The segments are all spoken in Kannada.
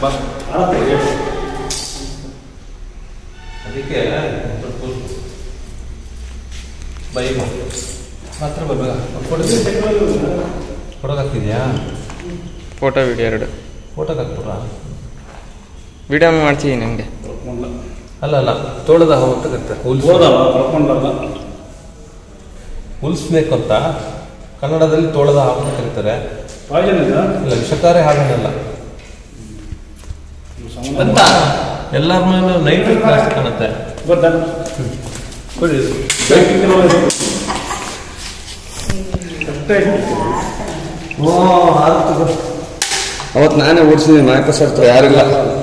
ಬಾ ಅದಕ್ಕೆ ಬೈ ಮಾತ್ರ ಬರ್ಬೇಕ ಫೋಟೋ ಫೋಟೋಗೆ ಹಾಕ್ತಿದ್ಯಾ ಫೋಟೋ ವಿಡಿಯೋ ಎರಡು ಫೋಟೋಗೆ ಹಾಕ್ಬಿಟ್ರಾ ವಿಡಿಯೋ ಮಾಡ್ತೀವಿ ನಿಮಗೆ ಅಲ್ಲ ಅಲ್ಲ ತೋಳದ ಹಾವು ಅಂತ ಕರೀತಾರೆ ಹುಲ್ಸ್ ಹೋದಲ್ಲ ಕರ್ಕೊಂಡಲ್ಲ ಹುಲ್ ಸ್ನೇಕ್ ಅಂತ ಕನ್ನಡದಲ್ಲಿ ತೋಳದ ಹಾವು ಅಂತ ಕರೀತಾರೆ ಪಾಯ್ಜನ್ ಇದೆ ಇಲ್ಲ ವಿಷಕಾರಿ ಹಾವೇನಲ್ಲ ಅಂತ ಎಲ್ಲರ ಮೇಲೆ ನೈಟ್ ಜಾಸ್ತಿ ಕಾಣುತ್ತೆ ಗೊತ್ತಾ ಕೊಡಿ ಅವತ್ತು ನಾನೇ ಓಡಿಸಿದ್ದೀನಿ ನಾಯಕ ಸರ್ ಯಾರಿಲ್ಲ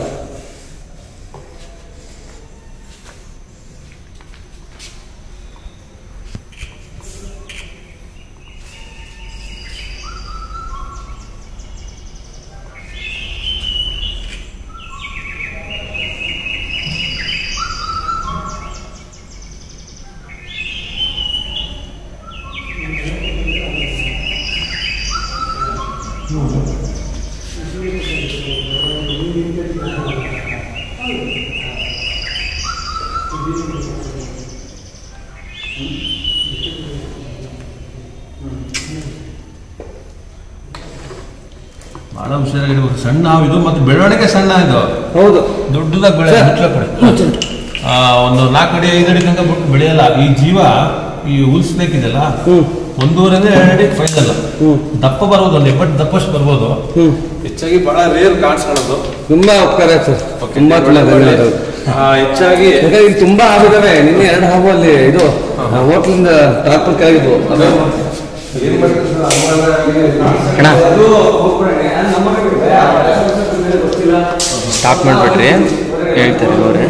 ಬಹಳ ಹುಷಾರಾಗಿರ್ಬೇಕು ಸಣ್ಣ ಹಾವು ಇದು ಮತ್ತು ಬೆಳವಣಿಗೆ ಸಣ್ಣ ಇದು ಹೌದು ದೊಡ್ಡದಾಗಿ ಬೆಳೆ ಮುಚ್ಚಲ ಕಡೆ ಆ, ಒಂದು ನಾಲ್ಕು ಅಡಿ ಐದು ಅಡಿ ತನಕ ಬಿಟ್ಟು ಬೆಳೆಯಲ್ಲ ಈ ಜೀವ ಈ ಹುಲ್ ಸ್ನೇಕ್ ಇದೆಯಲ್ಲ ಒಂದೂವರೆಯಿಂದ ಎರಡು ಅಡಿ ಫೈನಲ್ ದಪ್ಪ ಬರ್ಬೋದು ಒಂದು ಎಪ್ಪತ್ತು ದಪ್ಪಷ್ಟು ಬರ್ಬೋದು ಹೆಚ್ಚಾಗಿ ಬಹಳ ರೇರ್ ಕಾಣಿಸ್ಕೊಳ್ಳೋದು ತುಂಬಾ ಉಪಕಾರ ಸರ್ ತುಂಬಾ ತುಂಬಾ ಧನ್ಯವಾದಗಳು ಆ, ಹೆಚ್ಚಾಗಿ ಯಾಕಂದ್ರೆ ಇಲ್ಲಿ ತುಂಬಾ ಹಾವಿದಾವೆ ನಿನ್ನೆ ಎರಡು ಹಾವು ಅಲ್ಲಿ ಇದು ಹೋಟ್ಲಿಂದ ಟ್ರಾಕ್ಟರ್ ಕೆಳಗಿದ್ವು ಅದು ಏನ್ ಮಾಡ್ತಾರೆ ಸರ್, ಅವಾಗ ಅಣ್ಣ. ಅದು ಹೋಗ್ಬಿಡೋಣ. ಅದು ನಮ್ಮ ಮನೆಗೆ ಇದೆ. ಆ ಕೆಲಸ ಮೇಲೆ ಗೊತ್ತಿಲ್ಲ. ಸ್ಟಾಪ್ ಮಾಡಿಬಿಟ್ರಿ ಹೇಳ್ತಾರೆ ಅವರೇ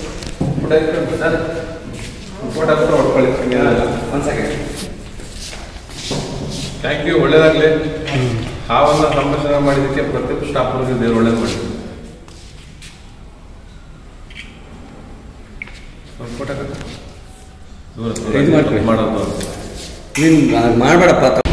ಒಂದ್ ಸೆಕೆಂಡ್ ಥ್ಯಾಂಕ್ ಯು ಒಳ್ಳೇದಾಗಲಿ ಹಾವನ್ನ ಸಂರಕ್ಷಣೆ ಮಾಡಿದ್ದಕ್ಕೆ ಪ್ರತಿಯೊಬ್ಬ ಸ್ಟಾಫ್ಗಳಿಗೆ ದೇವರು ಒಳ್ಳೇದು ಮಾಡಿ ಒಂದು ಫೋಟೋ ದೂರ ದೂರ ಇದು ಮಾಡ್ಕೊಳ್ಳಿ. ಮಾಡೋದು ನೀನ್ ಹಾಗ್ ಮಾಡ್ಬೇಡಪ್ಪ ತ-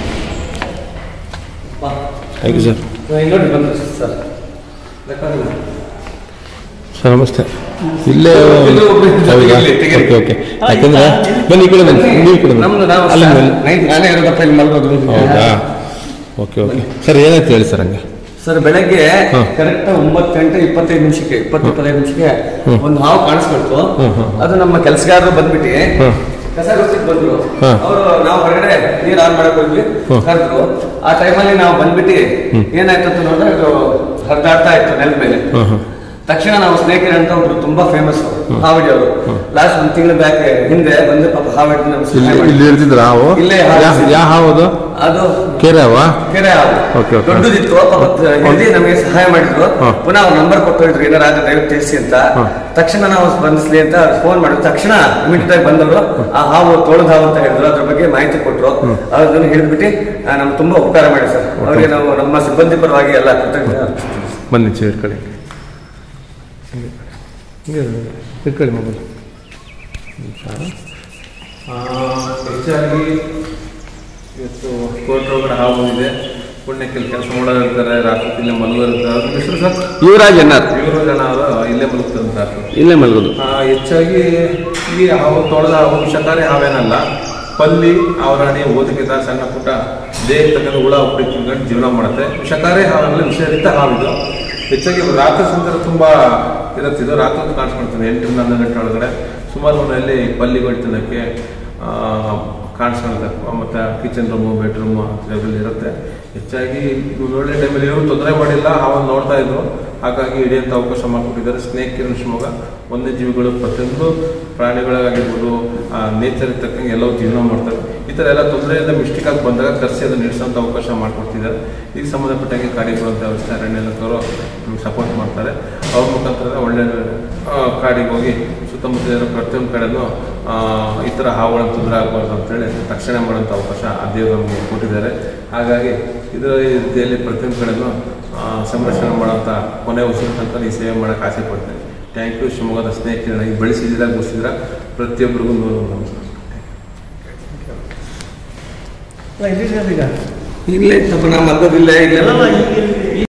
ಥ್ಯಾಂಕ್ ಯು ಸರ್ ನೋಡಿ ಬಂದ್ರು ಸರ್ ಲೆಕ್ಕ ಸರ್ ನಮಸ್ತೆ ಇಲ್ಲೇ ಇಲ್ಲೇ ಒಬ್ರು ಇದ್ದಾರೆ. ತೆಗೀರಿ, ತೆಗೀರಿ. ಓಕೆ ಓಕೆ ಯಾಕಂದ್ರೆ ಬನ್ನಿ ಈ ಕಡೆ ಬನ್ನಿ ನೀವು ಈ ಕಡೆ ಬನ್ನಿ ನಮ್ದು ನಾವು ಅಲ್ಲಿ ಮೇಲೆ ನೈಟ್ ನಾನೇ ಇರೋದಪ್ಪ ಇಲ್ಲಿ ಮಲ್ಗೋದು ಹೌದಾ ಓಕೆ ಓಕೆ ಸರ್ ಏನಾಯ್ತು ಹೇಳಿ ಸರ್ ಹಂಗೆ ಸರ್ ಬೆಳಗ್ಗೆ ಹಾ. ಕರೆಕ್ಟ್ ಒಂಬತ್ತು ಗಂಟೆ ಇಪ್ಪತ್ತೈದು ನಿಮಿಷಕ್ಕೆ ಇಪ್ಪತ್ತು ಇಪ್ಪತ್ತೈದು ನಿಮಿಷಕ್ಕೆ ಒಂದು ಹಾವು ಕಾಣಿಸ್ಕೊಳ್ತು ಹ್ಮ್, ಹ್ಮ್, ಅದು ನಮ್ಮ ಕೆಲಸಗಾರರು ಬಂದ್ಬಿಟ್ಟು ಹ್ಮ್. ಕಸ ಗುಡ್ಸಕ್ ಬಂದ್ರು ಹಾ. ಅವರು ನಾವು ಹೊರಗಡೆ ನೀರ್ ಆನ್ ಮಾಡಕ್ ಹೋದ್ವಿ ಹ್ಮ್. ಕರೆದ್ರು ಆ ಟೈಮಲ್ಲಿ ನಾವು ಬಂದ್ಬಿಟ್ಟು ಏನಾಯ್ತು ಅಂತ ನೋಡಿದ್ರೆ ಅದು ಹರಿದಾಡ್ತಾ ಇತ್ತು ನೆಲದ ಮೇಲೆ ಹಾಂ ಹಾಂ ತಕ್ಷಣ ನಾವು ಸ್ನೇಹಿತರೆ ಅಂತ ಒಬ್ರು ತುಂಬಾ ಫೇಮಸ್ ಹಾವಿಡಿ ಅವರು ಲಾಸ್ಟ್ ಒಂದ್ ತಿಂಗಳ ಬ್ಯಾಕ್ ಹಿಂದೆ ಬಂದು ಪಾಪ ಹಾವಿಡಿ ನಮ್ಗೆ ಸಹಾಯ ಇಲ್ಲಿ ಮಾಡಿದ್ರು. ಇಲ್ಲಿ ಇರ್ತಿದ್ರ ಹಾವು ಇಲ್ಲೇ ಹಾವು. ಯಾ- ಯಾವ ಹಾವು ಅದು ಅದು ಕೆರೆ ಹಾವಾ ಕೆರೆ ಹಾವು Okay, okay. ದೊಡ್ಡದಿತ್ತು ಪಾಪ ಹಿಡಿದು ನಮಗೆ ಸಹಾಯ ಮಾಡಿದ್ರು ಹಾ. ಪುನಃ ಅವ್ರ ನಂಬರ್ ಕೊಟ್ಟು ಹೋಗಿದ್ರು ಏನಾರ ಆದ್ರೆ ದಯವಿಟ್ಟು ತಿಳಿಸಿ ಅಂತ ಹಾ. ತಕ್ಷಣ ನಾವು ಸ್ಪಂದಿಸ್ಲಿ ಅಂತ ಫೋನ್ ಮಾಡಿದ್ರು ತಕ್ಷಣ ಇಮಿಡಿಯೇಟ್ ಆಗಿ ಬಂದವರು ಆ ಹಾವು ತೋಳದ ಹಾವು ಅಂತ ಹೇಳಿದ್ರು ಅದ್ರ ಬಗ್ಗೆ ಮಾಹಿತಿ ಕೊಟ್ಟರು ಅದನ್ನು ಹಿಡಿದ್ಬಿಟ್ಟು ಆ, ನಮ್ಗೆ ತುಂಬಾ ಉಪಕಾರ ಮಾಡಿ ಸರ್ ಅವರಿಗೆ ನಾವು ನಮ್ಮ ಸಿಬ್ಬಂದಿ ಪರವಾಗಿ ಎಲ್ಲ ಕೃತಜ್ಞತೆ ಅರ್ಪಿಸ್ತೀವಿ. ಬನ್ನಿ ಚೇರ್ ಕಡೆ ಹಿಂಗೆ ಇಟ್ಕೊಳ್ಳಿ ಮೊಬೈಲ್ ಹೆಚ್ಚಾಗಿ ಇವತ್ತು ಕೋರ್ಟ್ ಒಳಗಡೆ ಹಾವು ಇದೆ ಪುಣ್ಯಕ್ಕೆ ಕೆಲಸ ಮಾಡೋರು ಇರ್ತಾರೆ ರಾತ್ರಿ ಇಲ್ಲೇ ಮಲಗೋರು ಇರ್ತಾರೆ ಅವ್ರ ಹೆಸರು ಸರ್ ಯುವರಾಜ್ ಎನ್ನಾರ್ ಇವರು ಜನ ಅವರು ಇಲ್ಲೇ ಮಲಗ್ತಾರೆ ಇಲ್ಲೇ ಮಲ್ಗೋದು ಆ, ಹೆಚ್ಚಾಗಿ ಈ ಹಾವು ತೊಳೆದ ಹಾವು ವಿಷಕಾರಿ ಹಾವೇನಲ್ಲ ಪಲ್ಲಿ ಅವರಾಣಿ ಓದಕಿತ ಸಣ್ಣ ಪುಟ್ಟ ದೇಹ ತಕ್ಕಂಥ ಹುಳ ಉಪ್ಪಿ ತಿನ್ಕೊಂಡು ಜೀವನ ಮಾಡುತ್ತೆ ವಿಷಕಾರಿ ಹಾವೆಲ್ಲ ವಿಷರಹಿತ ಹಾವಿದು ಹೆಚ್ಚಾಗಿ ರಾತ್ರಿ ಸಂದರ್ಭ ತುಂಬ ಇರುತ್ತಿದ್ದು ರಾತ್ರಿ ಹೊತ್ತು ಕಾಣಿಸ್ಕೊಳ್ತದೆ ಎಂಟರಿಂದ ಹನ್ನೊಂದು ಗಂಟೆ ಒಳಗಡೆ ಸುಮಾರು ಮನೆಯಲ್ಲಿ ಪಲ್ಲಿಗಳು ತಿನ್ನೋಕ್ಕೆ ಆ, ಕಾಣಿಸ್ಕೊಳುತ್ತೆ ಮತ್ತು ಕಿಚನ್ ರೂಮು ಬೆಡ್ರೂಮು ಅದರಲ್ಲಿ ಇರುತ್ತೆ ಹೆಚ್ಚಾಗಿ ಇವ್ರು ಒಳ್ಳೆ ಟೈಮಲ್ಲಿ ಇವರು ತೊಂದರೆ ಮಾಡಿಲ್ಲ ಹಾವನ್ನು ನೋಡ್ತಾ ಇದ್ರು ಹಾಗಾಗಿ ಹಿಡಿಯೋಂಥ ಅವಕಾಶ ಮಾಡಿಕೊಟ್ಟಿದ್ದಾರೆ ಸ್ನೇಕ್ ಕಿರಣ್ ಶಿವಮೊಗ್ಗ ವನ್ಯಜೀವಿಗಳು ಪ್ರತಿಯೊಂದು ಪ್ರಾಣಿಗಳಾಗಿರ್ಬೋದು ನೇಚರ್ ತಕ್ಕಂಗೆ ಎಲ್ಲವೂ ಜೀವನ ಮಾಡ್ತಾರೆ ಈ ಥರ ಎಲ್ಲ ತೊಂದರೆಯಿಂದ ಮಿಸ್ಟೇಕ್ ಆಗಿ ಬಂದಾಗ ಕರೆಸಿ ಅದನ್ನು ನಡೆಸೋಂಥ ಅವಕಾಶ ಮಾಡಿಕೊಡ್ತಿದ್ದಾರೆ ಈಗ ಸಂಬಂಧಪಟ್ಟಂಗೆ ಕಾರ್ಯಗಳು ವ್ಯವಸ್ಥೆ ಅರಣ್ಯ ಇಲಾಖೆಯವರು ನಮ್ಗೆ ಸಪೋರ್ಟ್ ಮಾಡ್ತಾರೆ ಅವ್ರ ಮುಖಾಂತರ ಒಳ್ಳೆ ಆ, ಕಾಡಿಗೆ ಹೋಗಿ ಸುತ್ತಮುತ್ತ ಇರೋ ಪ್ರತಿಯೊಂದು ಕಡೆನೂ ಆ, ಈ ಥರ ಹಾವುಗಳನ್ನು ತೊಂದರೆ ಆಗಬಾರ್ದು ಅಂತೇಳಿ ತಕ್ಷಣ ಮಾಡೋಂಥ ಅವಕಾಶ ಆ ದೇವರು ನಮಗೆ ಕೊಟ್ಟಿದ್ದಾರೆ ಹಾಗಾಗಿ ಇದರ ರೀತಿಯಲ್ಲಿ ಪ್ರತಿಯೊಂದು ಕಡೆನೂ ಆ, ಸಂರಕ್ಷಣೆ ಮಾಡೋಂಥ ಕೊನೆ ಉಸಿರು ತನಕ ಈ ಸೇವೆ ಮಾಡೋಕ್ಕೆ ಆಸೆ ಪಡ್ತೇನೆ ಥ್ಯಾಂಕ್ ಯು ಶಿವಮೊಗ್ಗದ ಸ್ನೇಹಿತರನ್ನ ಈ ಬೆಳೆಸಿದ್ದೀರಾ ಗೊತ್ತಿದ್ದೀರಾ ಪ್ರತಿಯೊಬ್ಬರಿಗೂ ನೂರು ನಮಸ್ಕಾರ ಇಲ್ಲೇ ಇತ್ತಪ್ಪ ನಾ ಮಲ್ಗೋದಿಲ್ಲ ಇಲ್ಲೆಲ್ಲ